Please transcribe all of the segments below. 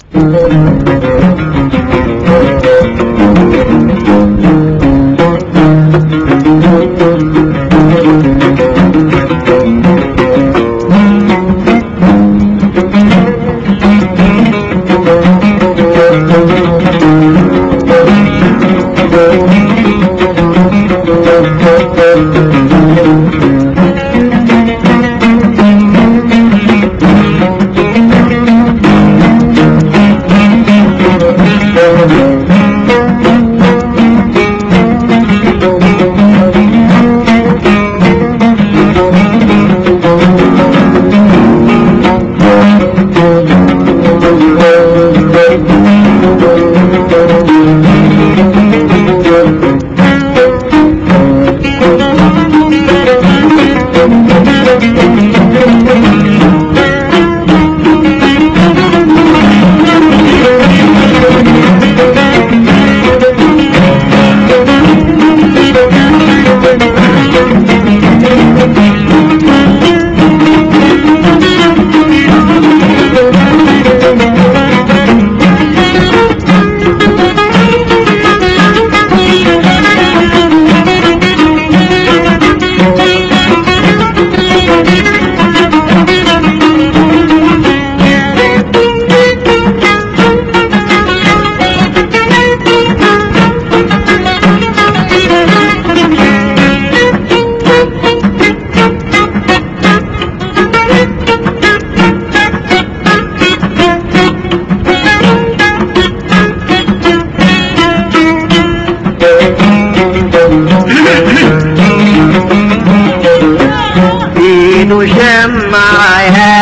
ايده شمعها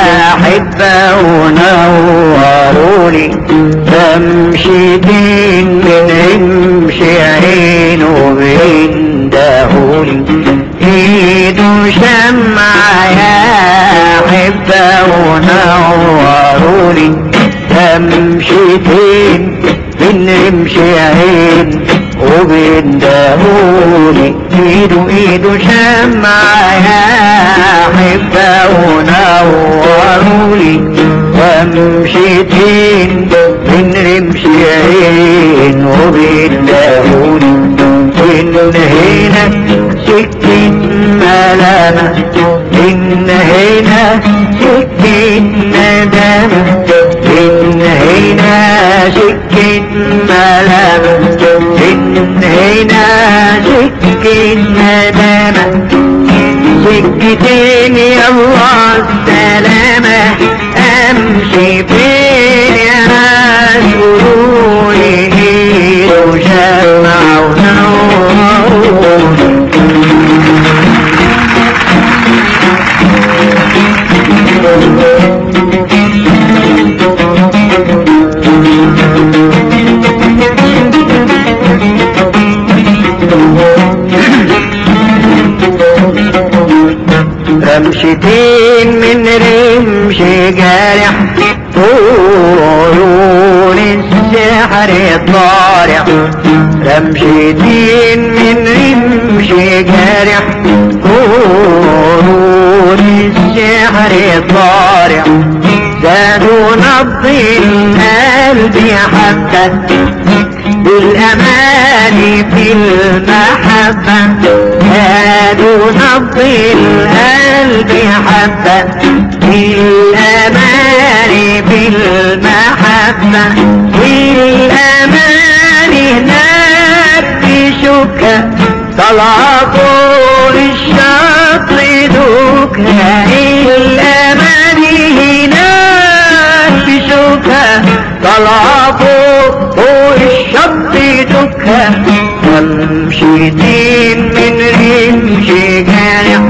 حبة ونوروني بمشيتين من امشي عينه بيندهولي ايده شمعها حبة ونوروني بمشيتين من امشي عين وبيندهولي ايده ايده شمعها حبة ونورولي ومشيتين من رمش عين وبيندهولي إن هنا سكة ملامة إن هنا سكة ندامة إن هنا سكة ملامة إن هنا سكة ندامة سكتين يلا السلامة أمشي فين يا ناس قولولي إيد وشمع ونور رمشتين من رمش جارح طول السحر طارع رمشتين من رمش جارح طول السحر طارع زادوا نبض القلب حتى بالأمان في المحبة زادوا نبض القلب حتى بالأمان في المحبة بالأمان هناك بشكا طلع طول الشط دوكا الأمان هناك بشكا طلع فوق فوق الشط دكا ومشيتين من رمش جارح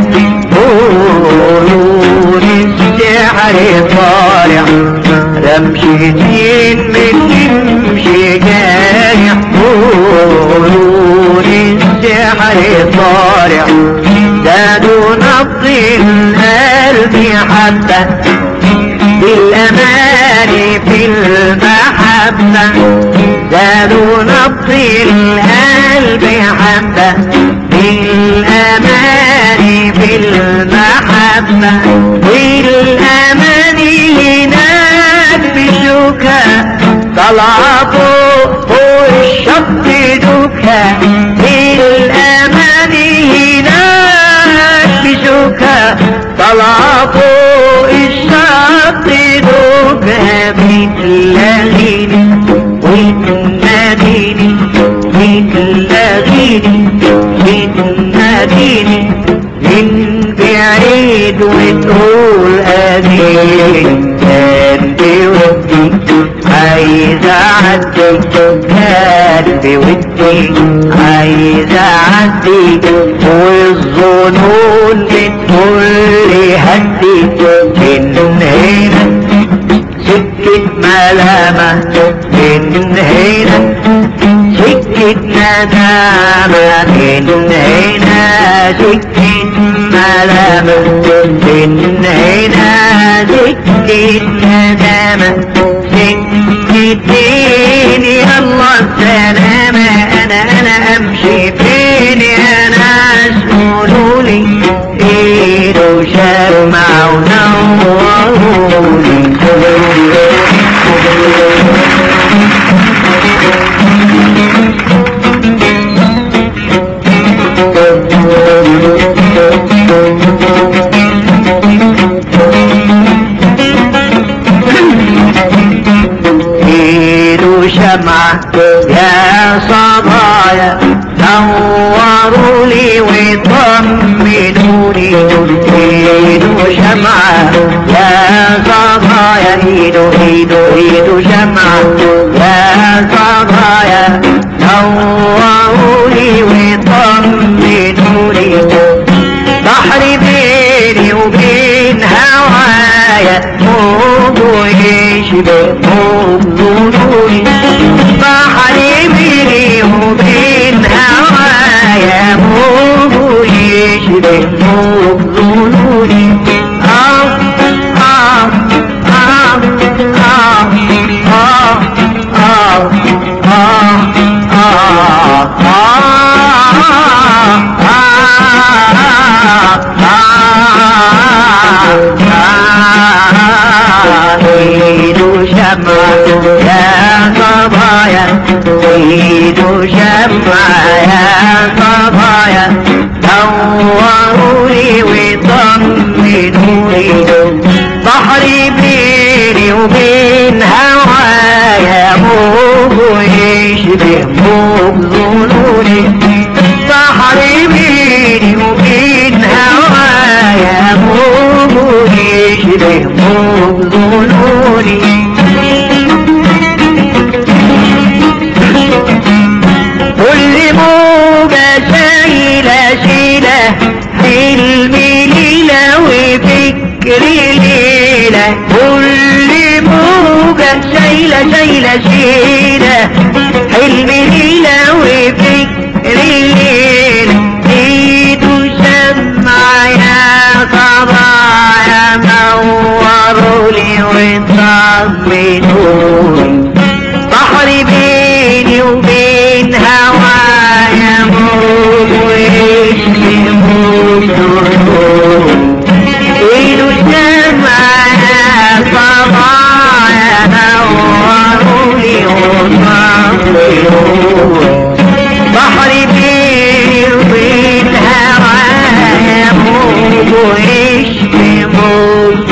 طول السحر طالع رمشتين من رمش جارح طول السحر طالع زادوا نبض القلب حتى بالأمان في المحبة زادوا نبض القلب حبة بالأمان في المحبة بالأمان هناك بشوكة طلع فوق فوق الشط دوكا الأماني هناك بشوكا طلع فوق الشط دوكا بتلاغيني وتناديني بتلاغيني بتناديني من بعيد وتقول أمين قلبي ودي عايز أعدي قلبي ودي عايز أعدي والظنون بتقول لي هدي من هنا سكة ملامة من هنا سكة ندامة من هنا سكة ملامة من هنا سكة ندامة سكتين يلا السلامة أنا أنا أمشي فين يا ناس قولولي إيدو شمع ونورولي ايدو شمعة يا صبايا نوروا لي وطمنوني ايدو شمعة يا صبايا ايدو ايدو ايدو شمعة يا صبايا نوروا لي وطمنوني بحر بيني وبين هوايا موج ويشبه موج ظنوني بحر بيني وبين هوايا موج ويشبه موج ظنوني آه آه آه آه آه آه آه ايدو شمع يا صبايا ايدو شمع يا صبايا نوروني وطمنوني بحري بيني وبين هوايا موج ويشبه موج ظنوني بحري بيني وبين هوايا موج ويشبه موج ظنوني كل موجة شايلة شيلة حلمي ليلة وفكري ليلة كل موجة شايلة شايلة شيلة حلمي ليلة وفكري ليلة ايده شمع يا صبايا نوروا لي وطمنوني بحر بيني وبين هوايا موج ويشكي موج ايده شمع يا صبايا نوروا لي وطمنوني بحر بيني وبين هوايا موج ويشكي موج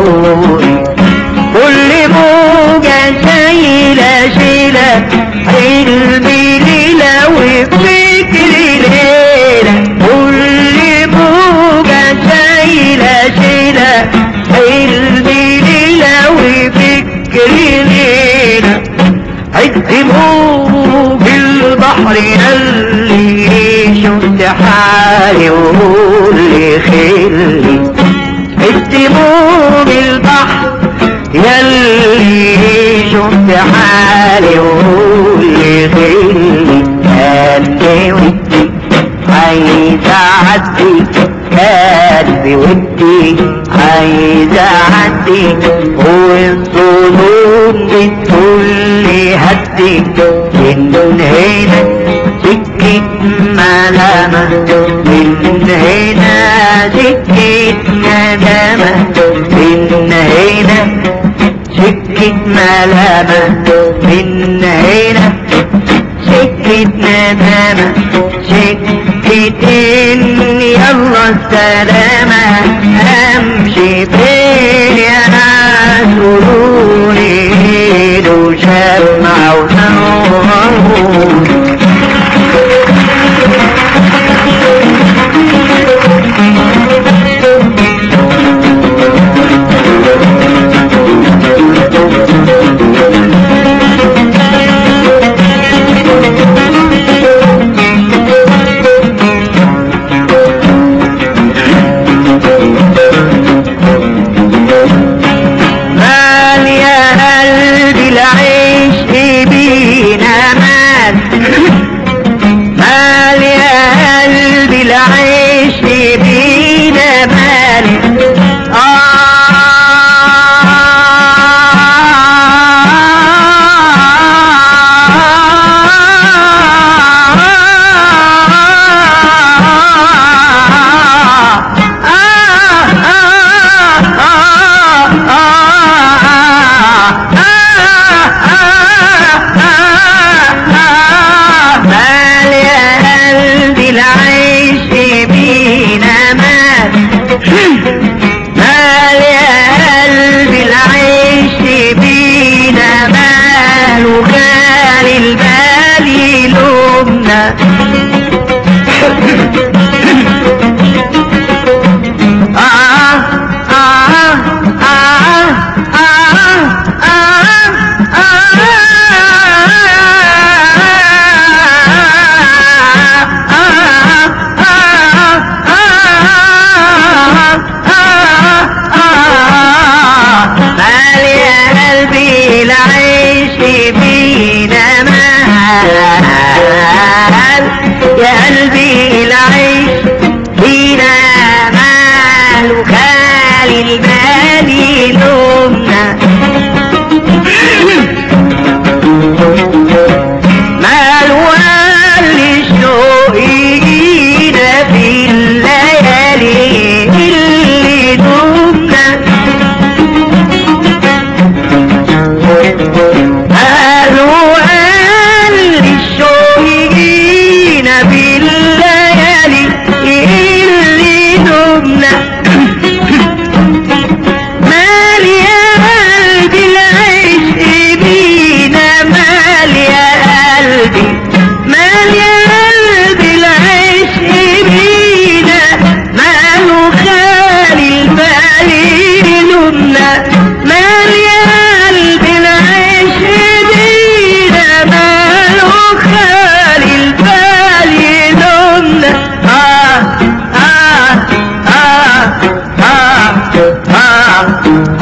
كل موجة شايلة شيلة حلمي ليلة وفكري ليلة كل موجة شايلة شيلة حلمي ليلة وفكري ليلة عد موج البحر يلي شفت حالي وقول لي خلي عد موج البحر يلي شفت حالي وقول لي خلي قلبي ودي عايز اعدي قلبي ودي عايز اعدي والظنون بتقول لي هدي من هنا سكة ملامة من هنا سكة ندامة من هنا سكة ملامة من هنا سكة ندامة سكة إن يلا السلامة أمشي فين يا ناس قولولي لو شمع ونور مال يا قلبي العيش بينا مال مال يا قلبي العيش بينا مال مال يا قلبي العيش بينا مال مال يا قلبي العيش بينا مال وخال البال يلومنا آه آه آه آه مال يا قلبي العيش بينا مال يا قلبي العيش بينا مال وخالي المال يلومنا مال والي الشوق يجينا في الليالي اللي دومنا مال والي الشوق يجينا في الليالي اللي دومنا مال يا قلبي العيش بينا مال يا قلبي مال يا قلبي العيش بينا مال وخالي البال يلومنا مال يا قلبي العيش بينا مال وخالي البال يلومنا آه آه آه آه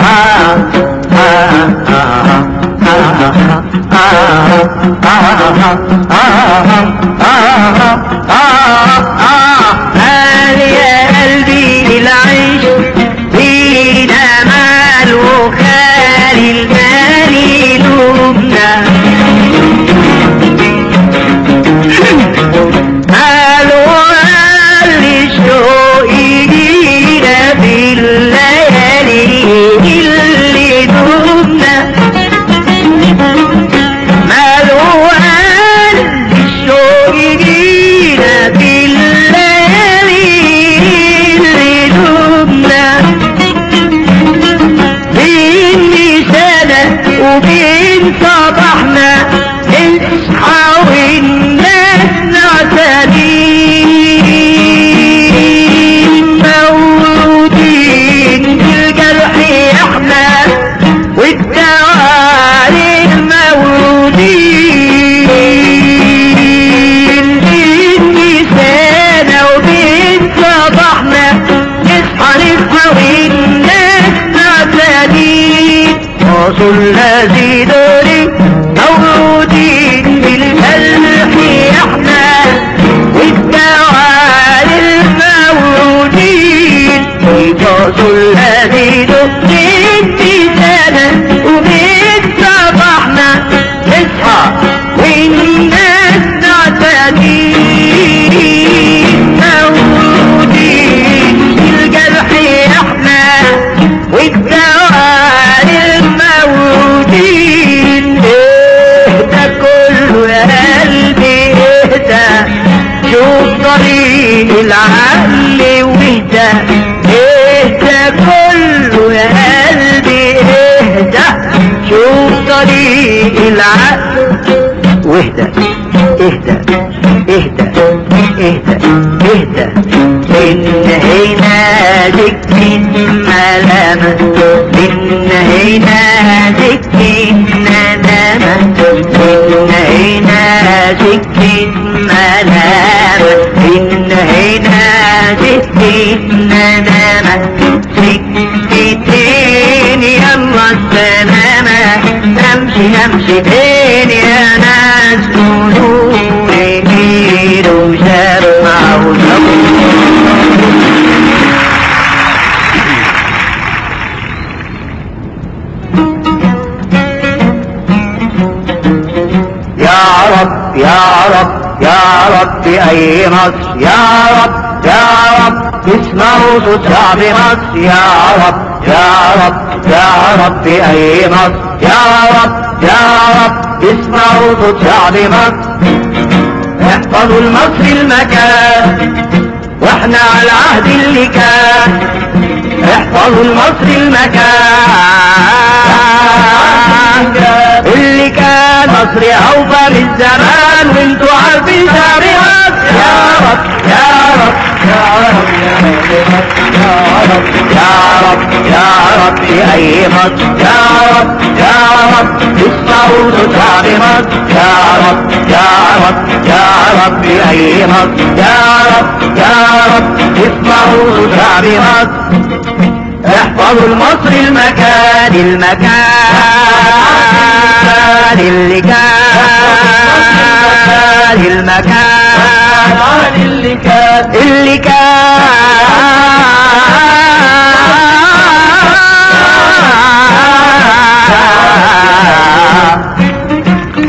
مال يا قلبي العيش فينا مال وخالي المال يلومنا مال والي الشوق يجينا في الليالي اللي دومنا مال والي الشوق يجينا في الليالي اللي دومنا بين سنة وبين صباحنا نصحى والناس نعتدين مولودين بالجرح احنا والدواري مولودين بين سنة وبين صباحنا نصحى نصحى والناس نعتدين وصل الذي دوري مولودين بالجرح احنا والدواري المولودين وصل الذي دوري سنة وبين صباحنا نصحى والناس نعتدين مولودين بالجرح احنا والدوار المولودين طريق العقل واهدى اهدى اهدى اهدى اهدى ان هنا ذكر ملامة ان هنا ذكر ندامة ان هنا ذكر ملامة ان هنا ذكر ندامة سكتين يلا السلامة نمشي نمشي فين يا ناس قولولي مين وسمع وسمع يا رب يا رب يا رب أي مصر يا رب يا رب اسمعوا صوت شعب مصر يا رب يا رب يا رب أي مصر يا رب يا رب اسمعوا صوت شعب مصر احفظوا المصر المكان واحنا على العهد اللي كان احفظوا المصر المكان اللي كان مصر اوفى من زمان وانتوا عارفين شعب مصر يا رب يا رب يا رب يا رب يا رب يا رب يا اي مصر يا رب يا رب اسمعوا صوت شعب مصر يا رب يا رب يا رب يا اي مصر يا رب يا رب اسمعوا صوت شعب مصر احفظوا المصري المكان المكان اللي كان المكان اللي كان اللي كان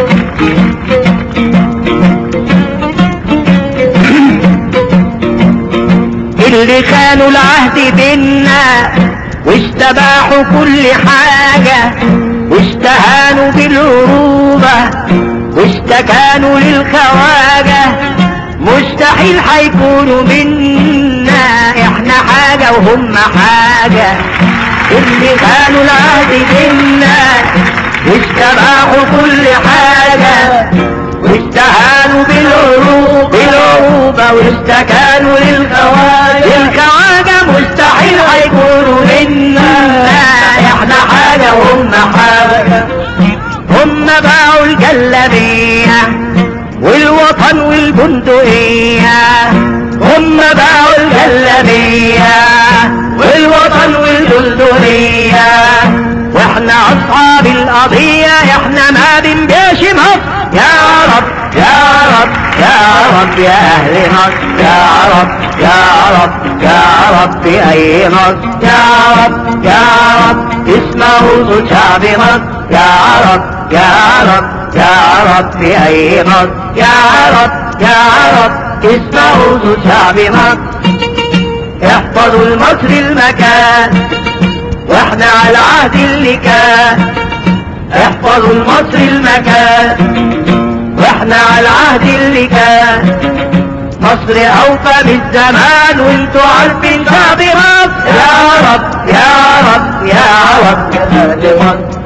اللي خانوا العهد بينا واستباحوا كل حاجة واستهانوا بالعروبة واستكانوا للخواجة مستحيل هيكونوا منا احنا حاجة وهم حاجة اللي خانوا العهد بينا واستباحوا كل حاجة واستهانوا بالعروب بالعروبة واستكانوا للخواجة الخواجة مستحيل هيكونوا منا احنا حاجة وهم حاجة هم باعوا الجلابية والوطن والبندقية هم باعوا الجلابية والوطن والبندقية واحنا اصحاب القضية احنا ما بنبيش مصر يا رب يا رب يا رب يا اهل مصر يا رب يا رب يا رب اي مصر يا رب يا رب اسمعوا صوت شعب مصر يا رب يا رب يا رب اي مصر يا رب يا رب اسمعوا صوت شعب مصر احفظوا المصري المكان واحنا على العهد اللي كان احفظوا المصري المكان واحنا على العهد اللي كان مصر اوفى بالزمان وانتوا عارفين شعب مصر يا رب يا رب يا رب يا أهل مصر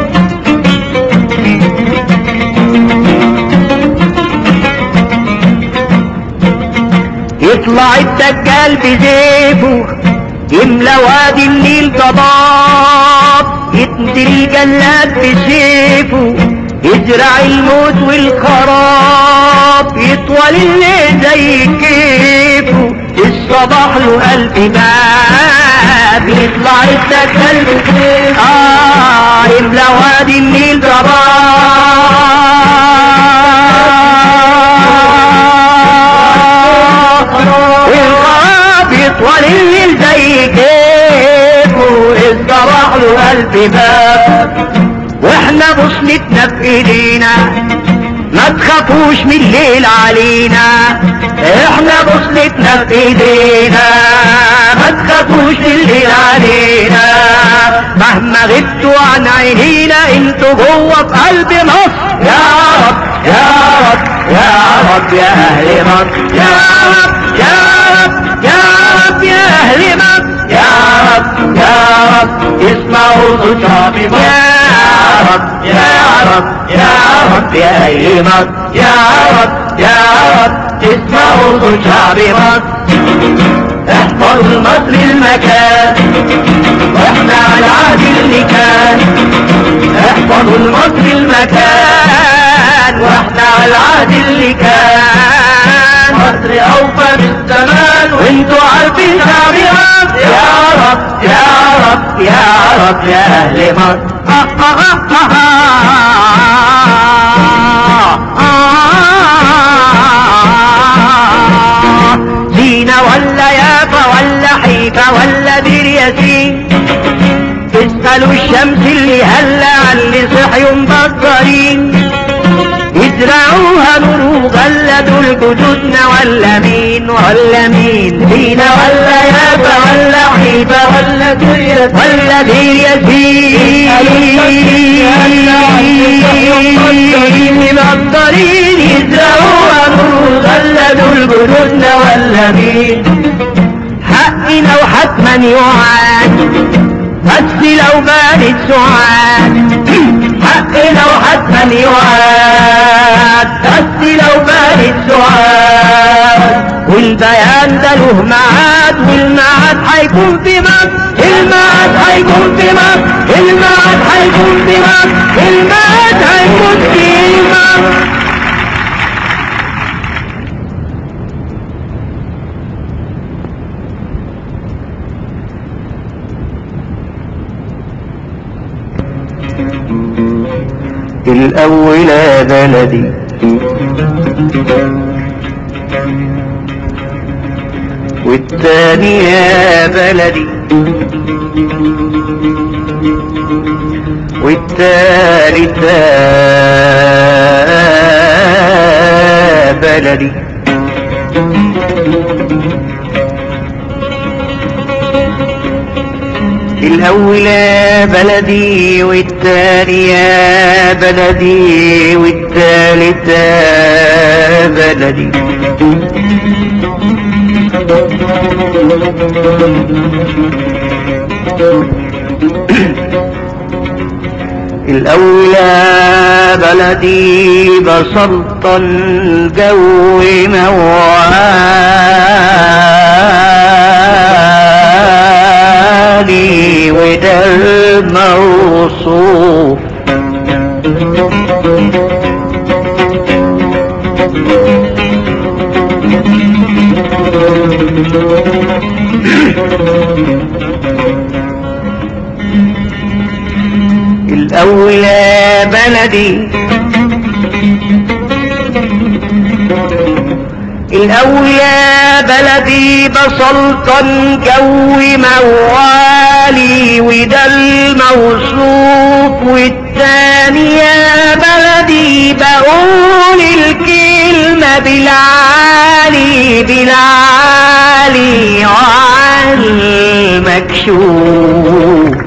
يطلع الدجال بزيفه يملى وادي النيل ضباب يقتل الجلاد بسيفه يزرع الموت والخراب يطول الليل زي كيفه الصباح له ألف باب يطلع الدجال بسيفه آه يملى وادي النيل ضباب والخراب يطول الليل زي كيفه الصباح له ألف باب واحنا بصلتنا في ايدينا ما تخافوش من الليل علينا احنا بصلتنا في ايدينا ما تخافوش من الليل علينا مهما غبتوا عن عينينا انتوا جوه في قلب مصر يا رب يا رب يا رب يا اهل مصر يا رب يا رب يا رب يا اهل مصر يا رب يا رب اسمعوا صوت شعب مصر يا رب يا رب يا رب يا أهل مصر يا رب يا رب اسمعوا صوت شعب مصر احفظ مصر المكان واحنا على عهد اللي كان احفظ المصر المكان واحنا على العهد اللي كان مصر اوفى من زمان وانتوا عارفين شعب مصر يا رب يا رب يا رب يا اهل مصر آه آه آه آه سينا ولا يافا ولا حيفا ولا دير ياسين اسألوا الشمس اللي هلا على صحيوا مبصرين يزرعوها نور غلدوا الجدودنا ولا مين ولا مين فينا ولا يابا ولا حيبة ولا دير ولا دير ياسين مبصرين يزرعوها نور غلدوا الجدودنا ولا مين حقنا وحتما يعاد بس لو بانت سعاد حقنا وحتما يعاد بس لو بانت سعاد والبيان ده له ميعاد والميعاد هيكون في مصر الميعاد هيكون في مصر الميعاد هيكون في مصر الميعاد هيكون في مصر الأول يا بلدي والتاني يا بلدي والتالت يا بلدي الأول يا بلدي والتاني يا بلدي والتالت يا بلدي الأول يا بلدي بسلطن جو موالي وده الموصوف الأول يا بلدي الأول يا بلدي بسلطن جو موالي وده الموصوف والتاني يا بلدي بقول الكلمة بالعالي بالعالي وعلى المكشوف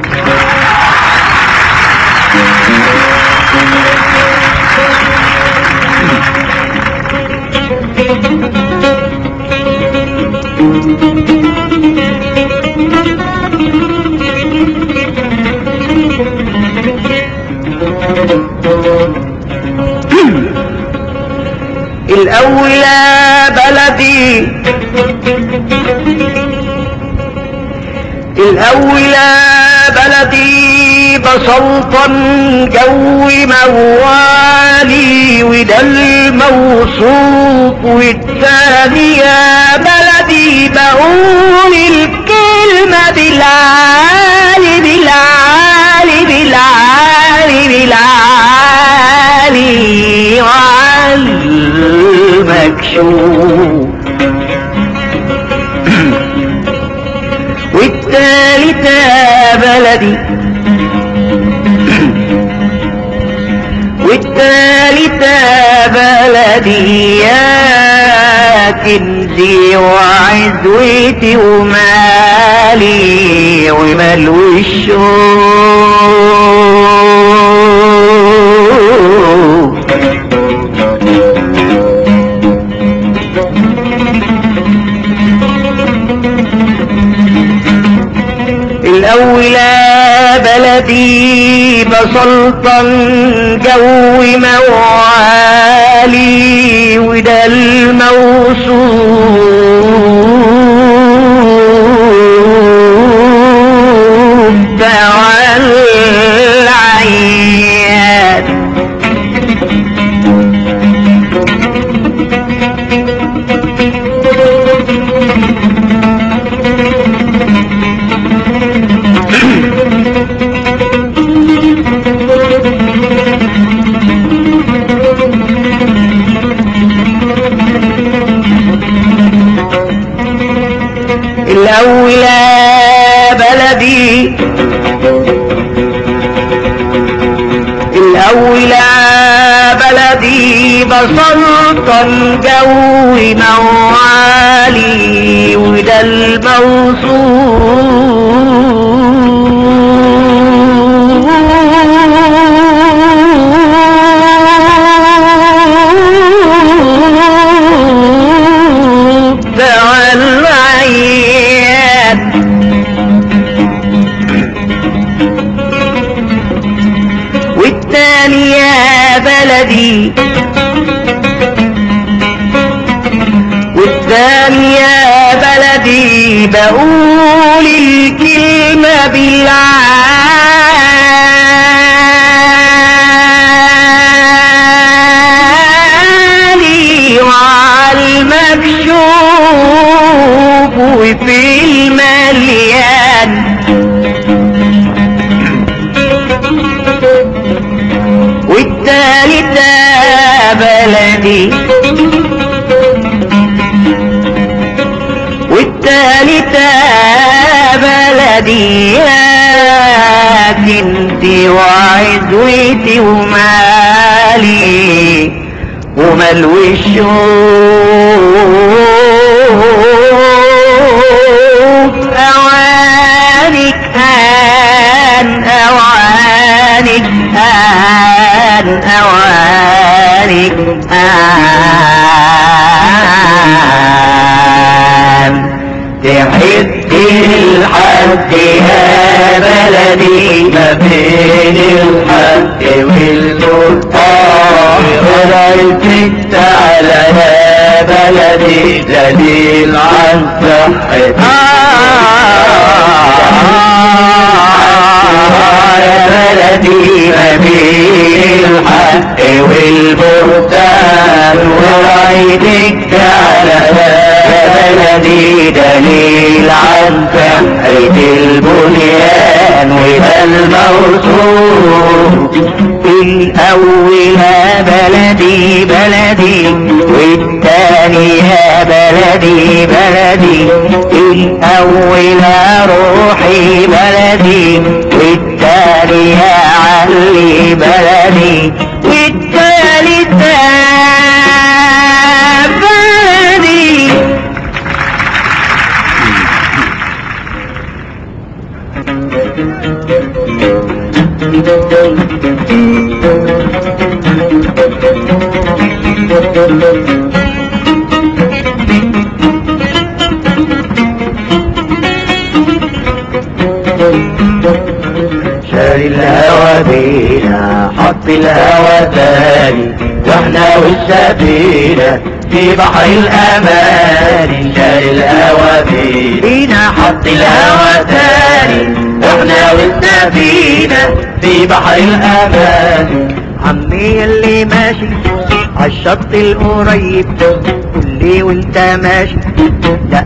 الأول يا بلدي الأول يا بلدي بسلطن جو موالي وده الموصوف والتاني يا بلدي بقول الكلمة بالعالي بالعالي بالعالي بالعالي وعلى المكشوف والتالت يا بلدي والتالت يا بلدي يا كنزي وعزوتي ومالي ومال الشوق الأول بلدي بسلطن جو موالي وده الموصول دعا العيان الأولى بلدي الأولى بلدي بسلطن جوي موالي وده الموصول دعا العيان والتاني يا بلدي والتاني يا بلدي بقول الكلمة بالعالي وعلى المكشوف وفي المليان والتالتة بلدي والتالتة بلدي يا كنتي وعزوتي ومالي وملوي الشوق أوانك هان أوانك هان أوانك هان تحب الحد يا بلدي ما بين الحد والمرتاح رايتك على يا بلدي دليل عن صحتك يا بلدي ما بين الحق والبهتان ورايدك على يا بلدي دليل عن صحة البنيان والموصول الأول بلدي بلدي والتاني يا بلدي بلدي الأول روحي بلدي والتاني يا علي بلدي والتالت بلدي شاري الهوى بينا حط الهوى تاني واحنا والسفينة في بحر الأمان شاري الهوى بينا حط الهوى تاني واحنا والسفينة في بحر الأمان عمي اللي ماشي عالشط القريب قول لي وانت ماشي لا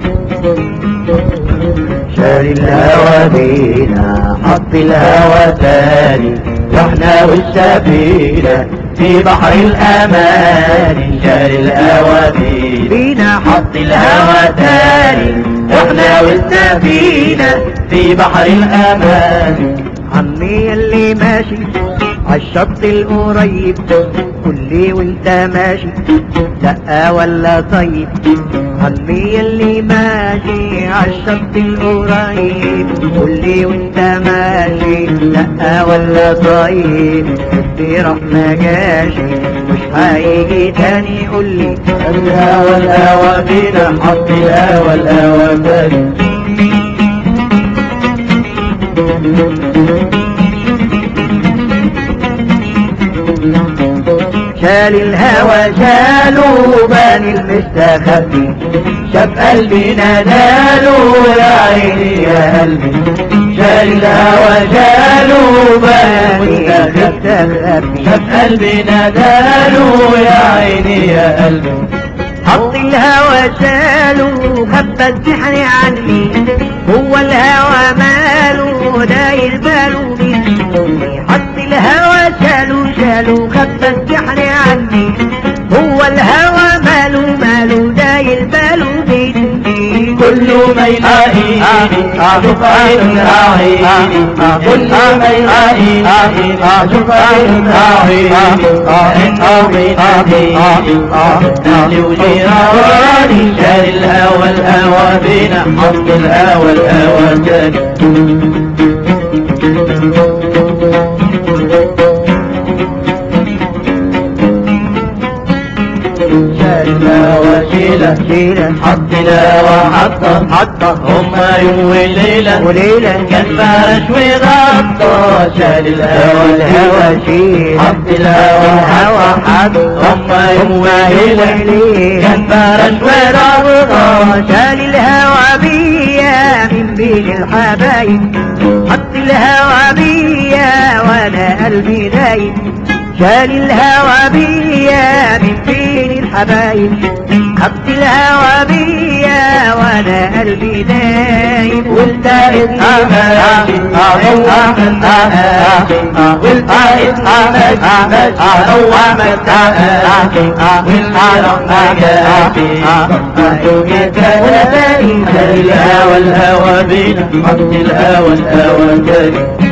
شاري الهوى بينا حط الهوى تاني واحنا والسفينة في بحر الأمان شاري الهوى بينا حط الهوى تاني واحنا والسفينة في بحر الأمان عمي اللي ماشي عالشط القريب قول لي وانت ماشي لا ولا طيب عمي اللي ماشي عالشط القريب قول لي وانت ماشي لا ولا طيب بدي راح ما جاشي مش هيجي تاني قول لي الهوى الهوى فينا حط الهوى الهوى تاني شال الهوى شالوا بني المستخبي شاف قلبي ناداله يا عيني يا قلبي شال الهوى شالوا بني المستخبي شاف قلبي ناداله يا عيني يا قلبي حط الهوى شاله خبى السحر عني هو الهوى ماله داير باله مني حط الهوى شاله شاله خبى السحر عني هو الهوى ماله ماله داير باله مني كل ما يلاقي اشوف عين راعي كل ما يلاقي اشوف عين راعي انه بينادي اهلي وجيراني شال الهوى الهوى بينا حط الهوى الهوى تاني الهوى شيلة شيلة حط الهوى حطه حطه هما يوم وليلة وليلة كان فرش وغطى شال الهوى الهوى شيلة حط الهوى الهوى حط هما يوم وليلة كان فرش وغطى شال الهوى بيا من بين الحبايب حط الهوى بيا وانا قلبي نايم شال الهوى بيا من بين الحبايب حط الهوى بيا وانا قلبي نايم والتالت ماشي هو والتالت ماشي هو ماشي والعرق ماشي الهوى الهوى بينا حط الهوى الهوى تاني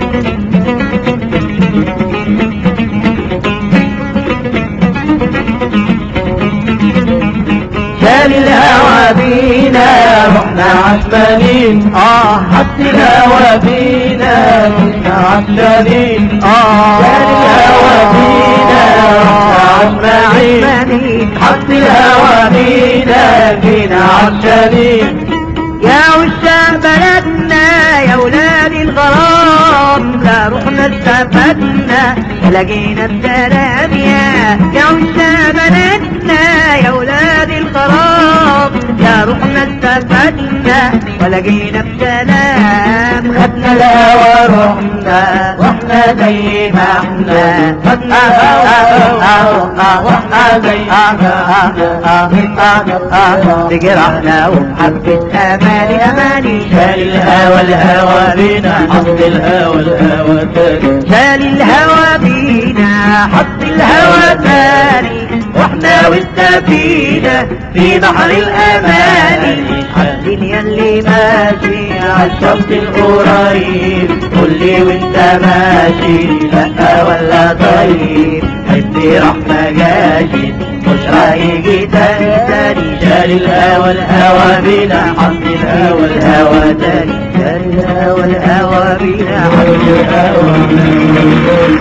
شال الهوى بينا رحنا عشمانين اه حط الهوى بينا رحنا عشمانين اه شال الهوى بينا رحنا عشمانين حط الهوى بينا بينا عشمانين يا وشام بلدنا يا ولاد الغرام لا رحنا استفدنا لقينا السلام يا يا وشام بلدنا يا ولاد الغرام لا رحنا استفدنا ولقينا السلام خدنا الهوى رحنا واحنا زي ما احنا خدنا الهوى واحنا زي ما احنا بجرحنا وبحبة أماني أماني شال الهوى الهوى بينا حط الهوى الهوى تاني شال الهوى بينا حط الهوى تاني واحنا والسفينة في بحر الأماني الدنيا اللي ماشي عالشط القريب قول لي وانت ماشي لا ولا طيب حبي راح ما جاشي مش هيجي تاني تاني شال الهوى الهوى بينا حط الهوى الهوى تاني شال الهوى الهوى بينا حط الهوى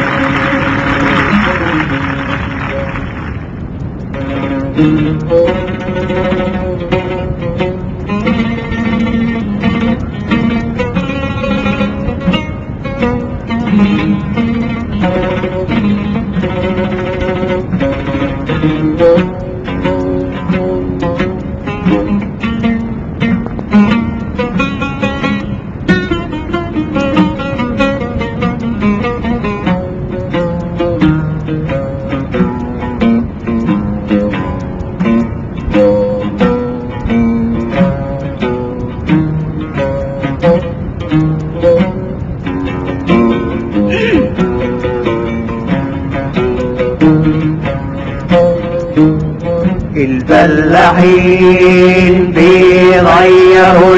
الفلاحين بيغيروا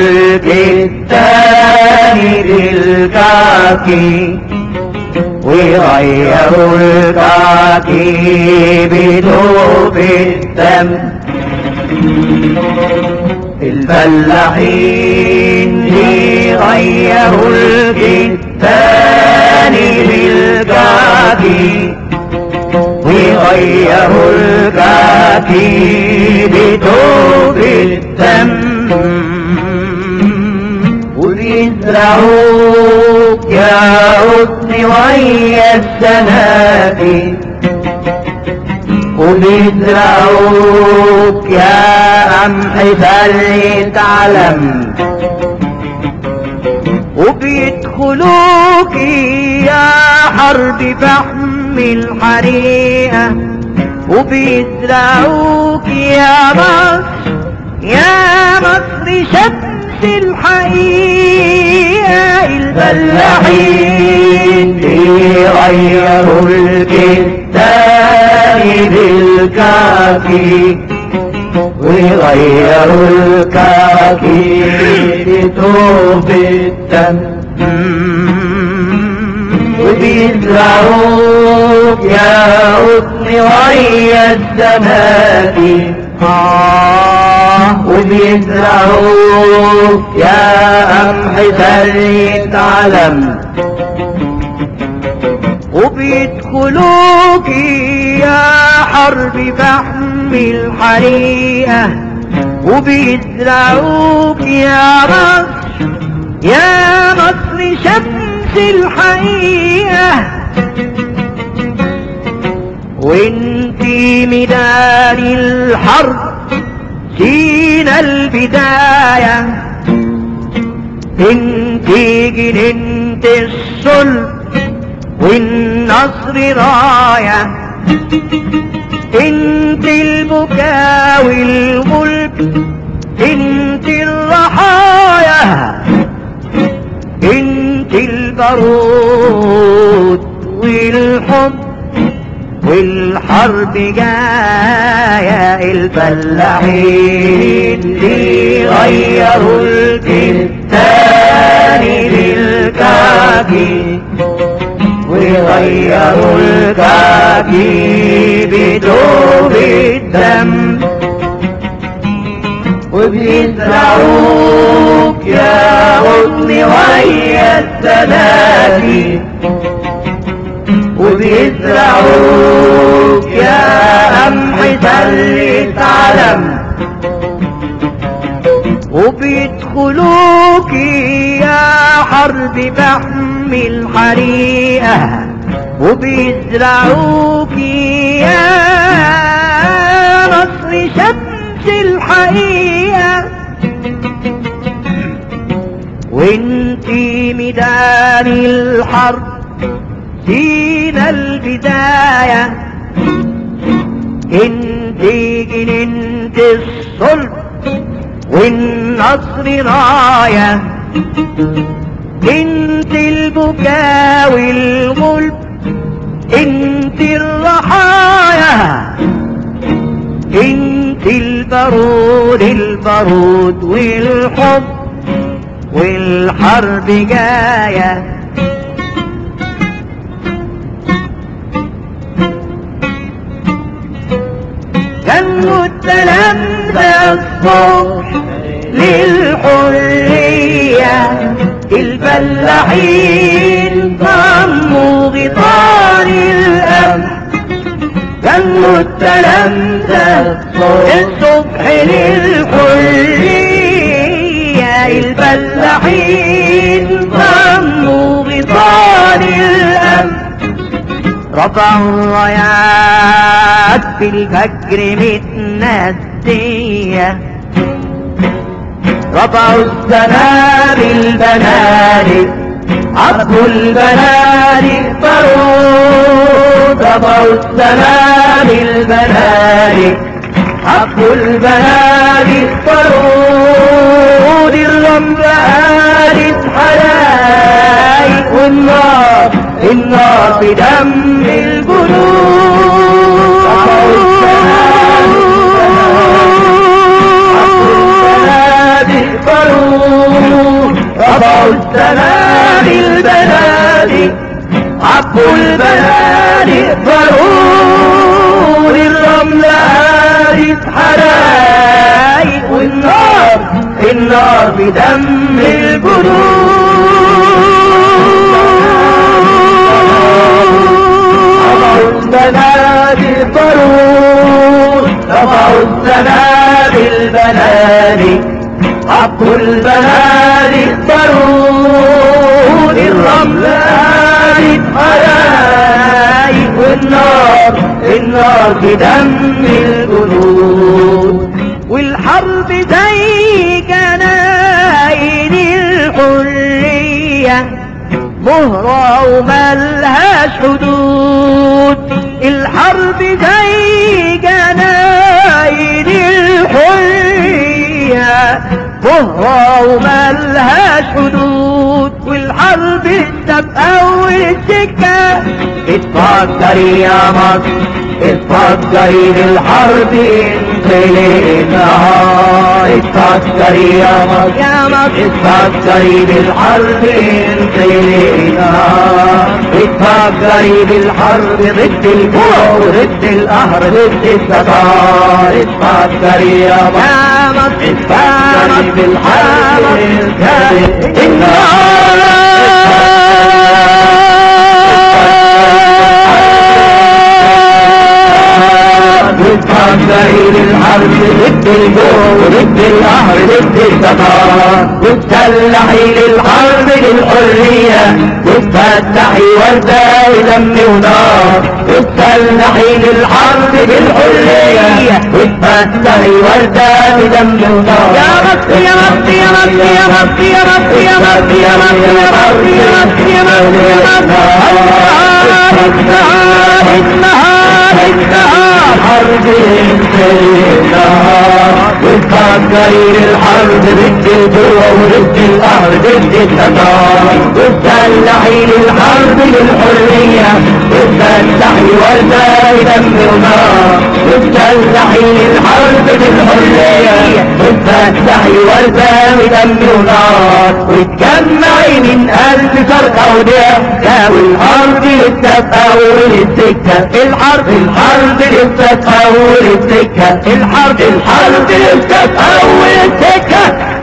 الكتان بالكاكي ويغيروا الكاكي بدوب الدم الفلاحين بيغيروا الكتان بالكاكي ويغيروا الكاكي بدوب الدم وبيزرعوك يا غصن ويا السنابل وبيزرعوك يا قمح فريد علم وبيدخلوك يا حرب فحم الحريقة وبيزرعوك يا مصر يا مصر شمس الحقيقة الفلاحين بيغيروا الكتان بالكافي ويغيروا الكاكي بتوب الدم وبيزرعوك يا قطن ويا الزمادي آه وبيزرعوك يا قمح سرية علم وبيدخلوك يا حرب فحم الحريقة وبيزرعوك يا مصر يا مصر شمس الحقيقة وانتي ميدان الحرب سينا البداية انتي جننت الصلب والنصر راية انت البكاء والغلب انت الرحايا انت البارود والحب والحرب جاية الفلاحين اللي غيروا الكتان للكاكي ويغيروا الكاكي بدوب الدم وبيزرعوك يا غصن ويا السلاسي وبيزرعوك يا قمح سلة علم وبيدخلوك يا حرب بحم الحريقة وبيزرعوك يا مصر شمس الحقيقة وانتي ميدان الحرب سينا البداية انتي جننت الصلب والنصر راية انت البكاء والغلب انت الرحايا انت البارود البارود والحب والحرب جايه كانوا التلامذة الصبح للحرية الفلاحين ضموا غطار الأمن كانوا التلامذة الصبح للحرية الفلاحين ضموا غطار الأمن رفعوا الرايات في الفجر متندية رفعوا السماء بالبنادق عبوا البنادق فرود رفعوا السماء بالبنادق عبوا البنادق فرود الرمل قالت حلايق والنار النار في دم الجنود رفعوا السماء بالبنادق عبوا البنادق فرود الرمل قالت حرايق والنار النار بدم الجنود البنادق فرود رفعوا السماء بالبنادق عبوا البنادق فرود الرمل النار النار في دم الجنود والحرب زي جناين الحرية مهرة وملهاش حدود الحرب زي جناين الحرية مهرة وملهاش حدود والحرب السابقة والسكة اتفكري يا مصر اتفكري بالحرب انت النهار اتفكري يا مصر يا مصر اتفكري بالحرب انت النهار اتفكري بالحرب ضد الجوع وضد القهر ضد الستار اتفكري يا مصر يا مصر يا اتفكري مصر بالحرب انت بتفكري للحرب ضد الجوع وضد القهر ضد الستار بتسلحي للحرب للحرية بتفتحي وردة دم ونار بتسلحي للحرب للحرية بتفتحي وردة دم ونار يا مصر يا مصر يا مصر يا مصر يا مصر يا مصر يا مصر يا مصر يا مصر يا مصر يا مصر النهار النهار النهار حرب انتهينا بتفكري للحرب ضد الجوع وضد القهر ضد التتار بتسلحي للحرب للحرية بتفتحي وردة دم ونار بتسلحي للحرب للحرية بتفتحي وردة دم ونار وتجمعي من قلب شرقة وضحكة والأرض لسه في أول السكة الحرب الحرب لسه في أول السكة الحرب الحرب لسه في أول السكة